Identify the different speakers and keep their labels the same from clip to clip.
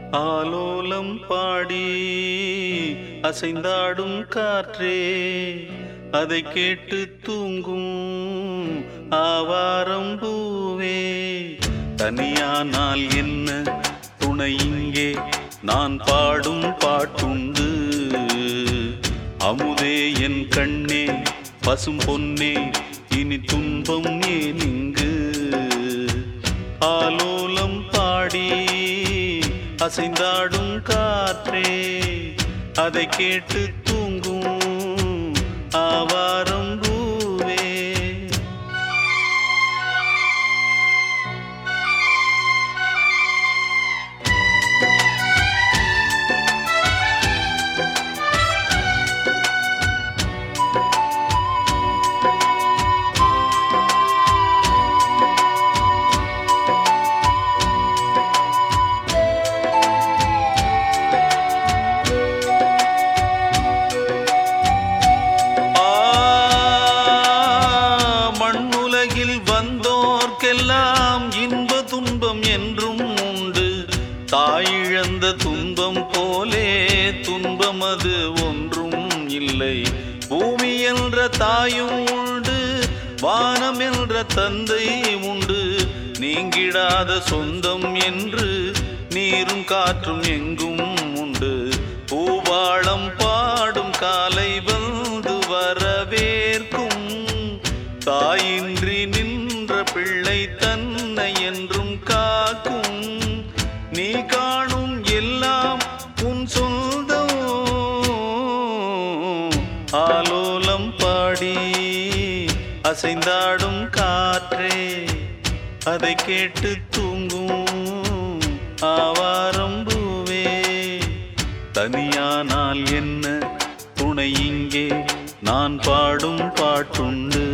Speaker 1: ஆலோலம் பாடி அசைந்தாடும் காற்றே அதை கேட்டு தூங்கும் ஆவாரம் பூவே தனியானால் என்ன துணை இங்கே நான் பாடும் பாட்டுண்டு அமுதே என் கண்ணே பசும் பொன்னே இனி துன்பம் ஏன் இங்கு ஆலோலம் பாடி அசைந்தாடும் காற்றே அதை கேட்டு தூங்கும் ஆவாரம் பூவே ஆ, மண்ணுலகில் வந்தோர்க்கெல்லாம் இன்ப துன்பம் என்றும் உண்டு தாயிழந்த துன்பம் போலே துன்பம் அது ஒன்றும் இல்லை பூமி என்ற தாயும் உண்டு வானம் என்ற தந்தை உண்டு நீங்கிடாத சொந்தம் என்று நீரும் காற்றும் எங்கும் உண்டு பூவாளம் பாடும் காலை வந்து வரவேற்கும் தாயின்றி நின்ற பிள்ளை தன்னை என்றும் காக்கும் நீ காணும் எல்லாம் உன் சொந்தம் ஆலோலம் பாடி அசைந்தாடும் காற்றே அதை கேட்டு தூங்கும் ஆவாரம் பூவே தனியானால் என்ன துணை இங்கே நான் பாடும் பாட்டுண்டு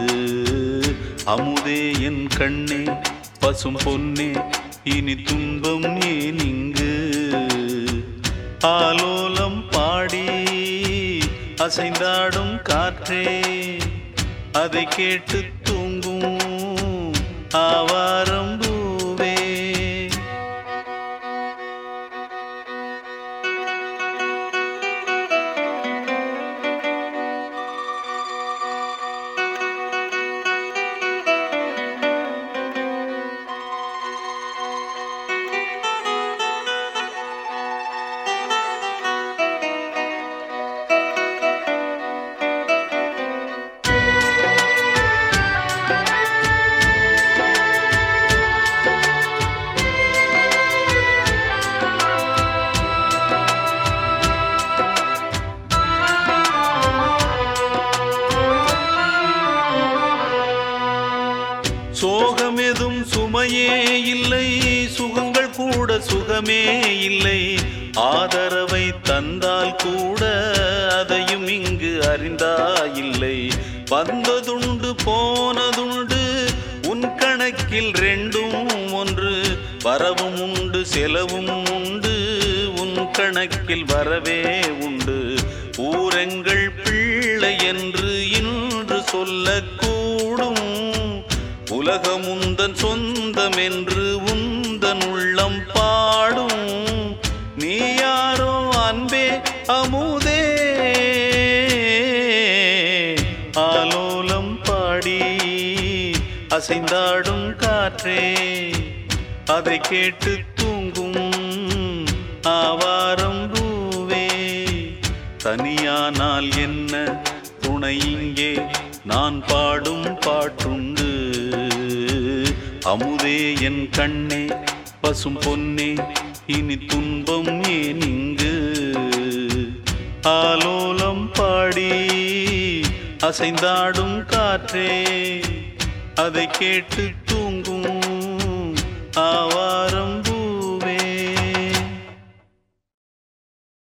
Speaker 1: அமுதே என் கண்ணே பசும் பொன்னே இனி துன்பம் ஏன் இங்கு ஆலோலம் பாடி அசைந்தாடும் காற்றே அதை கேட்டு தூங்கும் ஆவாரம் பூவே சோகம் எதும் சுமையே இல்லை சுகங்கள் கூட சுகமே இல்லை ஆதரவை தந்தால் கூட அதையும் இங்கு அறிந்தாயில்லை வந்ததுண்டு போனதுண்டு உன் கணக்கில் ரெண்டும் ஒன்று வரவும் உண்டு செலவும் உண்டு உன் கணக்கில் வரவே உண்டு ஊரெங்கள் பிள்ளை என்று இன்று சொல்லக்கூடும் உலகம் உந்தன் சொந்தம் என்று உந்தன் உள்ளம் பாடும் நீ யாரோ அன்பே அமுதே ஆலோலம் பாடி அசைந்தாடும் காற்றே அதை கேட்டு தூங்கும் ஆவாரம் பூவே தனியானால் என்ன துணை இங்கே நான் பாடும் பாட்டுண்டு அமுதே என் கண்ணே பசும் பொன்னே இனி துன்பம் ஏன் இங்கு ஆலோலம் பாடி அசைந்தாடும் காற்றே அதை கேட்டு தூங்கும் ஆவாரம்